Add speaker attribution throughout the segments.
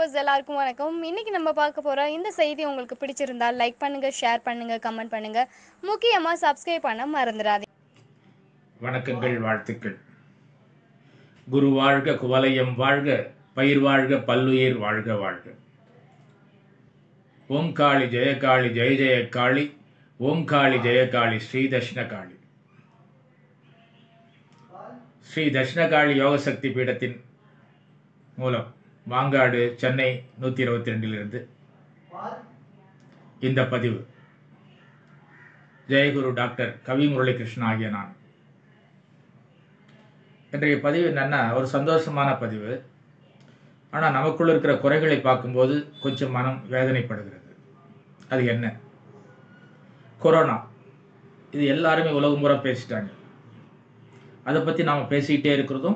Speaker 1: viewers எல்லாருக்கும் வணக்கம் இன்னைக்கு நம்ம பார்க்க போற இந்த செய்தி உங்களுக்கு பிடிச்சிருந்தா லைக் பண்ணுங்க ஷேர் பண்ணுங்க கமெண்ட் பண்ணுங்க முக்கியமா சப்ஸ்கிரைப் பண்ண மறந்துடாதீங்க
Speaker 2: வணக்கங்கள் வாழ்த்துக்கள் குரு வாழ்க குவலயம் வாழ்க பயிர் வாழ்க பல்லுயிர் வாழ்க வாழ்க ஓம் காளி ஜெயகாளி ஜெய ஜெய காளி ஓம் காளி ஜெயகாளி ஸ்ரீ தட்சிணகாளி ஸ்ரீ தட்சிணகாளி யோகசக்தி பீடத்தின் மூலம் மாங்காடு சென்னை நூற்றி இருபத்தி ரெண்டிலிருந்து இந்த பதிவு ஜெயகுரு டாக்டர் கவி முரளிகிருஷ்ணன் ஆகிய நான் இன்றைய பதிவு என்னன்னா ஒரு சந்தோஷமான பதிவு ஆனால் நமக்குள்ள இருக்கிற குறைகளை பார்க்கும்போது கொஞ்சம் மனம் வேதனைப்படுகிறது அது என்ன கொரோனா இது எல்லாருமே உலகம் முறை பேசிட்டாங்க அதை பற்றி நாம் பேசிக்கிட்டே இருக்கிறதும்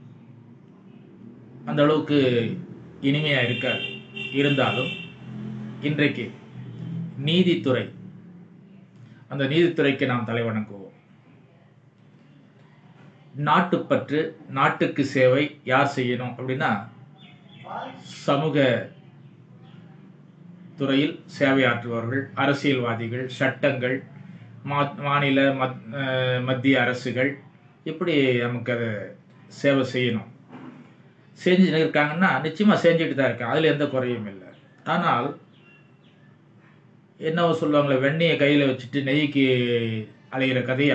Speaker 2: அந்த அளவுக்கு இனிமையாக இருக்காது இருந்தாலும் இன்றைக்கு நீதித்துறை அந்த நீதித்துறைக்கு நாம் தலைவணங்குவோம் நாட்டுப்பற்று நாட்டுக்கு சேவை யார் செய்யணும் அப்படின்னா சமூக துறையில் சேவையாற்றுபவர்கள் அரசியல்வாதிகள் சட்டங்கள் மா மாநில மத் அஹ் மத்திய அரசுகள் இப்படி நமக்கு அதை சேவை செய்யணும் செஞ்சு இருக்காங்கன்னா நிச்சயமாக செஞ்சுட்டு தான் இருக்கேன் அதில் எந்த குறையும் இல்லை ஆனால் என்னவோ சொல்லுவாங்களே வெண்ணெயை கையில் வச்சுட்டு நெய்க்கு அலைகிற கதையா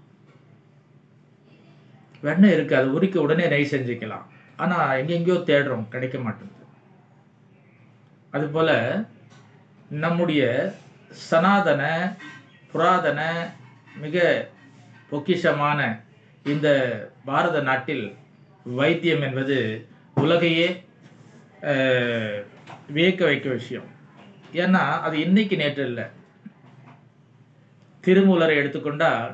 Speaker 2: வெண்ணெய் இருக்கு அது உரிக்க உடனே நெய் செஞ்சுக்கலாம் ஆனால் எங்கெங்கேயோ தேடுறோம் கிடைக்க மாட்டேங்குது அதுபோல நம்முடைய சனாதன புராதன மிக பொக்கிஷமான இந்த பாரத நாட்டில் வைத்தியம் என்பது உலகையே அஹ், வியக்க வைக்க விஷயம் ஏன்னா அது இன்னைக்கு நேற்று இல்லை திருமூலரை எடுத்துக்கொண்டால்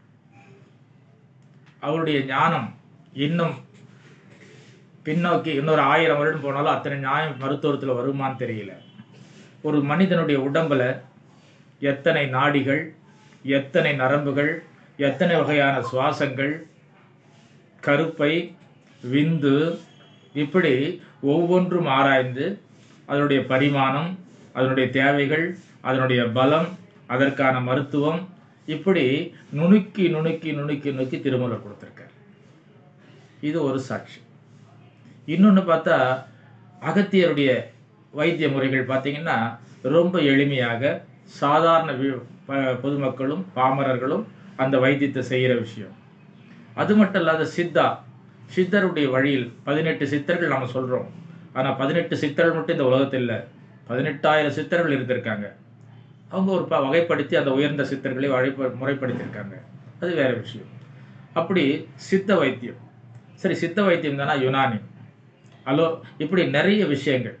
Speaker 2: அவருடைய ஞானம் இன்னும் பின்னோக்கி இன்னொரு ஆயிரம் வருடம் போனாலும் அத்தனை நியாயம் மருத்துவத்தில் வருமான்னு தெரியல ஒரு மனிதனுடைய உடம்புல எத்தனை நாடிகள் எத்தனை நரம்புகள் எத்தனை வகையான சுவாசங்கள் கருப்பை விந்து இப்படி ஒவ்வொன்றும் ஆராய்ந்து அதனுடைய பரிமாணம் அதனுடைய தேவைகள் அதனுடைய பலம் அதற்கான மருத்துவம் இப்படி நுணுக்கி நுணுக்கி நுணுக்கி நுணுக்கி திருமூலர் கொடுத்துருக்கார் இது ஒரு சாட்சி இன்னொன்று பார்த்தா அகத்தியருடைய வைத்திய முறைகள் பார்த்தீங்கன்னா ரொம்ப எளிமையாக சாதாரண வி- ப- பொதுமக்களும் பாமரர்களும் அந்த வைத்தியத்தை செய்கிற விஷயம் அது மட்டும் இல்லாத சித்தா சித்தருடைய வழியில் பதினெட்டு சித்தர்கள் நம்ம சொல்கிறோம் ஆனால் பதினெட்டு சித்தர்கள் மட்டும் இந்த உலகத்தில் இல்லை பதினெட்டாயிரம் சித்தர்கள் இருந்திருக்காங்க அவங்க ஒரு ப வகைப்படுத்தி அந்த உயர்ந்த சித்தர்களை வழிப முறைப்படுத்தியிருக்காங்க அது வேற விஷயம் அப்படி சித்த வைத்தியம் சரி சித்த வைத்தியம் தானா யுனானி அலோ இப்படி நிறைய விஷயங்கள்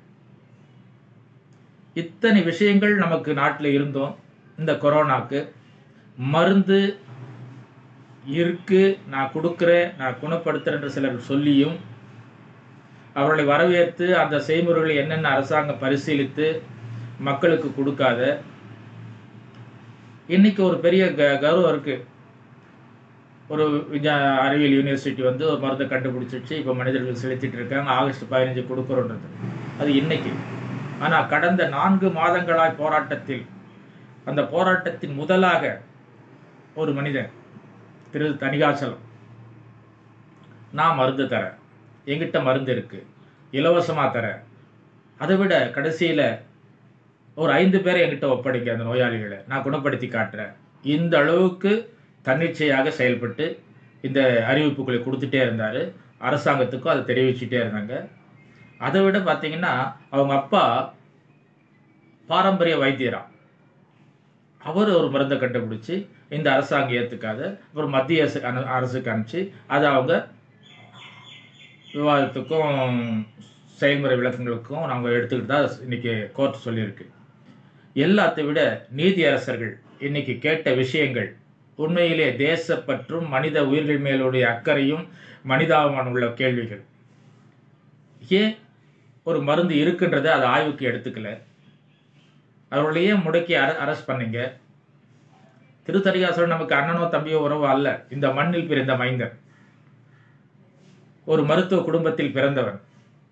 Speaker 2: இத்தனை விஷயங்கள் நமக்கு நாட்டில் இருந்தோம் இந்த கொரோனாக்கு மருந்து இருக்கு நான் கொடுக்குறேன் நான் குணப்படுத்துறேன்ற சிலர் சொல்லியும் அவர்களை வரவேற்று அந்த செய்முறைகளை என்னென்ன அரசாங்கம் பரிசீலித்து மக்களுக்கு கொடுக்காத இன்னைக்கு ஒரு பெரிய க கௌரவம் இருக்கு ஒரு விஞ்ஞா அறிவியல் யூனிவர்சிட்டி வந்து ஒரு மருந்தை கண்டுபிடிச்சிச்சு இப்போ மனிதர்கள் செலுத்திட்டு இருக்காங்க ஆகஸ்ட் பதினஞ்சு கொடுக்குறோன்றது அது இன்னைக்கு ஆனால் கடந்த நான்கு மாதங்களாய் போராட்டத்தில் அந்த போராட்டத்தின் முதலாக ஒரு மனிதன் திரு தணிகாசலம் நான் மருந்து தரேன் என்கிட்ட மருந்து இருக்கு இலவசமாக தரேன் அதை விட கடைசியில் ஒரு ஐந்து பேரை என்கிட்ட ஒப்படைக்க அந்த நோயாளிகளை நான் குணப்படுத்தி காட்டுறேன் இந்த அளவுக்கு தன்னிச்சையாக செயல்பட்டு இந்த அறிவிப்புகளை கொடுத்துட்டே இருந்தார் அரசாங்கத்துக்கும் அதை தெரிவிச்சுட்டே இருந்தாங்க அதை விட பார்த்தீங்கன்னா அவங்க அப்பா பாரம்பரிய வைத்தியரா அவர் ஒரு மருந்தை கண்டுபிடிச்சி இந்த அரசாங்கம் ஏற்றுக்காத அப்புறம் மத்திய அரசு அனு- அரசுக்கு அனுப்பிச்சு அதை அவங்க விவாதத்துக்கும் செயல்முறை விளக்கங்களுக்கும் நாங்கள் எடுத்துக்கிட்டு தான் இன்னைக்கு கோர்ட் சொல்லியிருக்கு எல்லாத்தை விட நீதியரசர்கள் இன்னைக்கு கேட்ட விஷயங்கள் உண்மையிலே தேசப்பற்றும் மனித உயிர்கள் மேலுடைய அக்கறையும் மனிதாபமான உள்ள கேள்விகள் ஏன் ஒரு மருந்து இருக்குன்றதை அதை ஆய்வுக்கு எடுத்துக்கல அவர்களை ஏன் முடக்கி அர அரெஸ்ட் பண்ணீங்க திருத்தரிகாசுரன் நமக்கு அண்ணனோ தம்பியோ உறவோ அல்ல இந்த மண்ணில் பிறந்த மைந்தன் ஒரு மருத்துவ குடும்பத்தில் பிறந்தவன்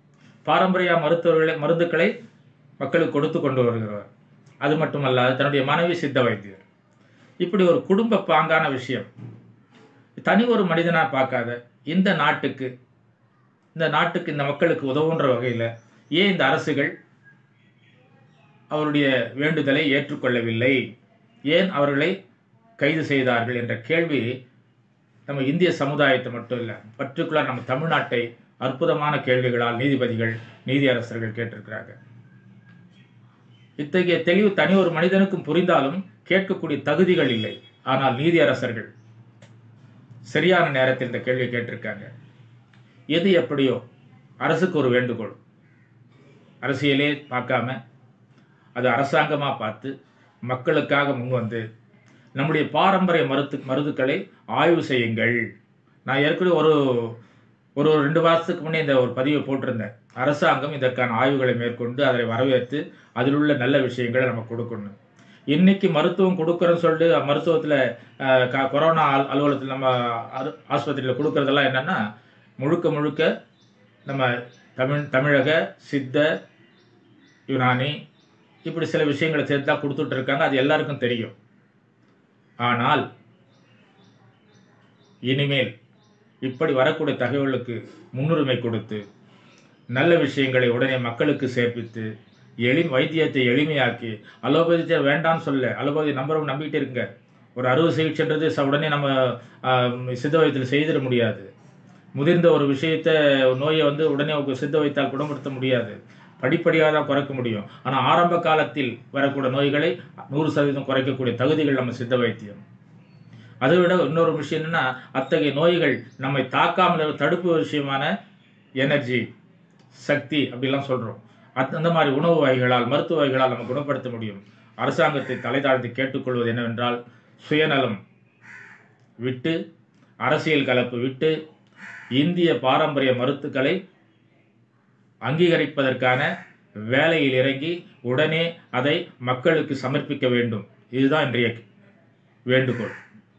Speaker 2: பாரம்பரிய மருத்துவர்களை மருந்துக்களை மக்களுக்கு கொடுத்து கொண்டு வருகிறவர் அது மட்டுமல்லாது தன்னுடைய மனைவி சித்த வைத்தியர் இப்படி ஒரு குடும்ப பாங்கான விஷயம் தனி ஒரு மனிதனா பார்க்காத இந்த நாட்டுக்கு இந்த நாட்டுக்கு இந்த மக்களுக்கு உதவுன்ற வகையில் ஏன் இந்த அரசுகள் அவருடைய வேண்டுதலை ஏற்றுக்கொள்ளவில்லை ஏன் அவர்களை கைது செய்தார்கள் என்ற கேள்வி நம்ம இந்திய சமுதாயத்தை மட்டும் இல்லை பர்டிகுலர் நம்ம தமிழ்நாட்டை அற்புதமான கேள்விகளால் நீதிபதிகள் நீதியரசர்கள் கேட்டிருக்கிறாங்க இத்தகைய தெளிவு தனி ஒரு மனிதனுக்கும் புரிந்தாலும் கேட்கக்கூடிய தகுதிகள் இல்லை ஆனால் நீதியரசர்கள் சரியான நேரத்தில் இந்த கேள்வியை கேட்டிருக்காங்க எது எப்படியோ அரசுக்கு ஒரு வேண்டுகோள் அரசியலே பார்க்காம அது அரசாங்கமாக பார்த்து மக்களுக்காக முன் வந்து நம்முடைய பாரம்பரிய மருத்து மருந்துக்களை ஆய்வு செய்யுங்கள் நான் ஏற்கனவே ஒரு ஒரு ரெண்டு மாதத்துக்கு முன்னே இந்த ஒரு பதிவை போட்டிருந்தேன் அரசாங்கம் இதற்கான ஆய்வுகளை மேற்கொண்டு அதை வரவேற்று அதில் உள்ள நல்ல விஷயங்களை நம்ம கொடுக்கணும் இன்னைக்கு மருத்துவம் கொடுக்குறோன்னு சொல்லிட்டு மருத்துவத்தில் கொரோனா அல் அலுவலகத்தில் நம்ம அரு ஆஸ்பத்திரியில் கொடுக்குறதெல்லாம் என்னென்னா முழுக்க முழுக்க நம்ம தமிழ் தமிழக சித்த யுனானி இப்படி சில விஷயங்களை சேர்த்து தான் கொடுத்துட்டு இருக்காங்க அது எல்லாருக்கும் தெரியும் ஆனால் இனிமேல் இப்படி வரக்கூடிய தகவலுக்கு முன்னுரிமை கொடுத்து நல்ல விஷயங்களை உடனே மக்களுக்கு சேர்ப்பித்து எளி வைத்தியத்தை எளிமையாக்கி அலோபதித்தை வேண்டாம்னு சொல்ல அலோபதி நம்பரும் நம்பிக்கிட்டே இருங்க ஒரு அறுவை சிகிச்சைன்றது ச- உடனே நம்ம ஆம், சித்த வைத்தியத்தில் செய்திட முடியாது முதிர்ந்த ஒரு விஷயத்தை நோயை வந்து உடனே ஒரு சித்த வைத்தால் குணப்படுத்த முடியாது படிப்படியாக தான் குறைக்க முடியும் ஆனால் ஆரம்ப காலத்தில் வரக்கூடிய நோய்களை நூறு சதவீதம் குறைக்கக்கூடிய தகுதிகள் நம்ம சித்த வைத்தியம் அதை விட இன்னொரு விஷயம் என்னன்னா அத்தகைய நோய்கள் நம்மை தாக்காமல் இருக்க தடுப்பு விஷயமான எனர்ஜி சக்தி அப்படிலாம் சொல்கிறோம் அத் அந்த மாதிரி உணவு வகைகளால் மருத்துவ வகைகளால் நம்ம குணப்படுத்த முடியும் அரசாங்கத்தை தலை தாழ்த்தி கேட்டுக்கொள்வது என்னவென்றால் சுயநலம் விட்டு அரசியல் கலப்பு விட்டு இந்திய பாரம்பரிய மருத்துக்களை அங்கீகரிப்பதற்கான வேலையில் இறங்கி உடனே அதை மக்களுக்கு சமர்ப்பிக்க வேண்டும் இதுதான் இன்றைய வேண்டுகோள்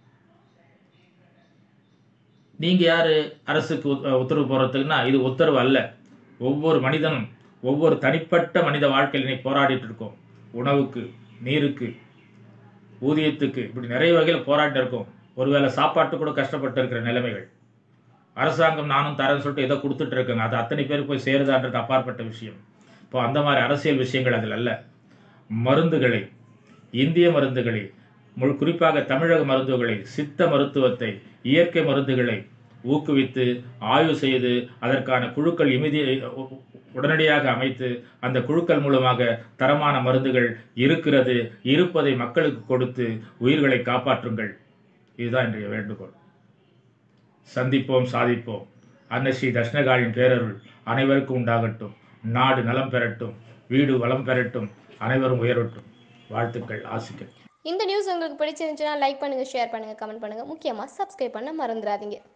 Speaker 2: நீங்க யாரு அரசுக்கு உத்- உத்தரவு போடுறதுக்குன்னா இது உத்தரவு அல்ல ஒவ்வொரு மனிதனும் ஒவ்வொரு தனிப்பட்ட மனித வாழ்க்கையில் இன்னைக்கு போராடிட்டு இருக்கோம் உணவுக்கு நீருக்கு ஊதியத்துக்கு இப்படி நிறைய வகையில் போராடிட்டு இருக்கோம் ஒருவேளை சாப்பாட்டு கூட கஷ்டப்பட்டு இருக்கிற நிலைமைகள் அரசாங்கம் நானும் தரேன்னு சொல்லிட்டு ஏதோ கொடுத்துட்டு இருக்காங்க அது அத்தனை பேருக்கு போய் சேருதான்றது அப்பாற்பட்ட விஷயம் இப்போ அந்த மாதிரி அரசியல் விஷயங்கள் அதில் அல்ல மருந்துகளை இந்திய மருந்துகளை முழு குறிப்பாக தமிழக மருந்துகளை சித்த மருத்துவத்தை இயற்கை மருந்துகளை ஊக்குவித்து ஆய்வு செய்து அதற்கான குழுக்கள் இமிதிய உடனடியாக அமைத்து அந்த குழுக்கள் மூலமாக தரமான மருந்துகள் இருக்கிறது இருப்பதை மக்களுக்கு கொடுத்து உயிர்களை காப்பாற்றுங்கள் இதுதான் இன்றைய வேண்டுகோள் சந்திப்போம் சாதிப்போம் அன்னை ஸ்ரீ தட்சிணகாளியின் பேரருள் அனைவருக்கும் உண்டாகட்டும் நாடு நலம் பெறட்டும் வீடு வளம் பெறட்டும் அனைவரும் உயரட்டும் வாழ்த்துக்கள் ஆசிகள்
Speaker 1: இந்த நியூஸ் உங்களுக்கு பிடிச்சிருந்துச்சுன்னா லைக் பண்ணுங்கள் ஷேர் பண்ணுங்கள் கமெண்ட் பண்ணுங்கள் முக்கியமாக சப்ஸ்கிரைப் பண்ண மறந்துடாதீங்க